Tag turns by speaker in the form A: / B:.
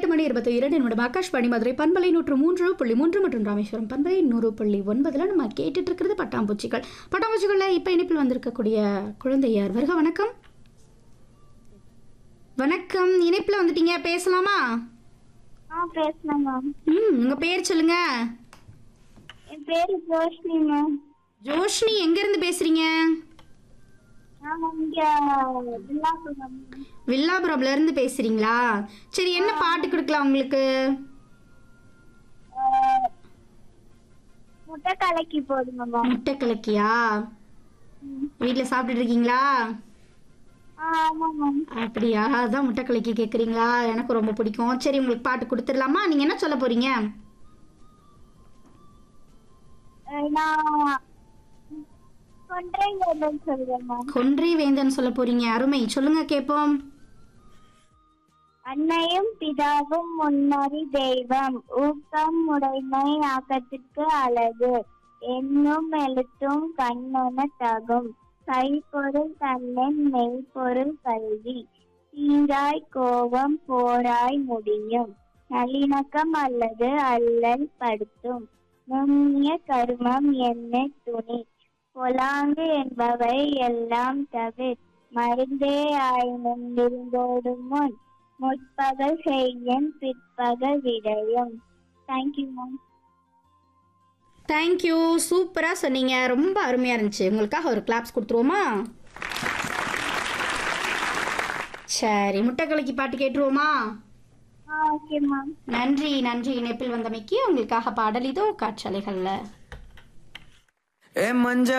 A: எட்டு மணி இருபத்தி இரண்டு நிமிடம் ஆகாஷ்வாணி மதுரை பண்பலை நூற்று மூன்று புள்ளி மூன்று மற்றும் ராமேஸ்வரம் பண்பலை நூறு புள்ளி ஒன்பதுல நம்ம கேட்டுட்டு இருக்கிறது பட்டாம்பூச்சிகள் பட்டாம்பூச்சிகளில் இப்போ இணைப்பில் வந்திருக்கக்கூடிய குழந்தையார் வருக வணக்கம் வணக்கம் இணைப்பில் வந்துட்டீங்க பேசலாமா
B: ஆ பேசலாம் மேம்
A: ம் உங்க பேர் சொல்லுங்க
B: என் பேரு ஜோஷ்னி மேம்
A: ஜோஷ்னி எங்க இருந்து பேசுறீங்க
B: நான் இங்க வில்லாபுரம்
A: வில்லாபுரம்ல இருந்து பேசுறீங்களா சரி என்ன பாட்டு கொடுக்கலாம் உங்களுக்கு
B: ஆஹ், முட்டை கலக்கி போடுங்க மேம்
A: முட்டை கலக்கியா வீட்டில் சாப்பிட்டுட்டு இருக்கீங்களா
B: ஆ ஆமாம் மேம்
A: அப்படியா அதான் முட்டை கலக்கி கேட்குறீங்களா எனக்கு ரொம்ப பிடிக்கும் சரி உங்களுக்கு பாட்டு கொடுத்துடலாமா நீங்கள் என்ன சொல்ல போறீங்க
B: ஆஹ், நான் கொன்றைங்கன்னு சொல்றேன் மேம்
A: கொன்றை வேந்தன் சொல்ல போறீங்க அருமை சொல்லுங்க கேட்போம்
B: அன்னையும் பிதாவும் முன்னறி தெய்வம் ஊக்கம் உடைமை ஆக்கத்திற்கு அழகு எண்ணும் எழுத்தும் கண்ணென தகும் கைப்பொருள் தன்னன் மெய்ப்பொருள் கல்வி தீராய் கோபம் போராய் முடியும் நல்லிணக்கம் அல்லது அல்லல் படுத்தும் நுண்ணிய கருமம் என்ன துணி பொலாங்கு என்பவை எல்லாம் தவிர மருந்தே ஆயினும் விருந்தோடும் முன் முற்பகல் செய்யும் பிற்பகல் விடையும் தேங்க்யூ மேம்
A: தேங்க்யூ சூப்பராக சொன்னீங்க ரொம்ப அருமையாக இருந்துச்சு உங்களுக்காக ஒரு கிளாப்ஸ் கொடுத்துருவோமா சரி முட்டை கலக்கி பாட்டு கேட்டுருவோமா
B: ஆ ஓகே மேம்
A: நன்றி நன்றி இணைப்பில் வந்தமைக்கு உங்களுக்காக பாடல் இதோ காற்றலைகளில்
C: ஏ மஞ்ச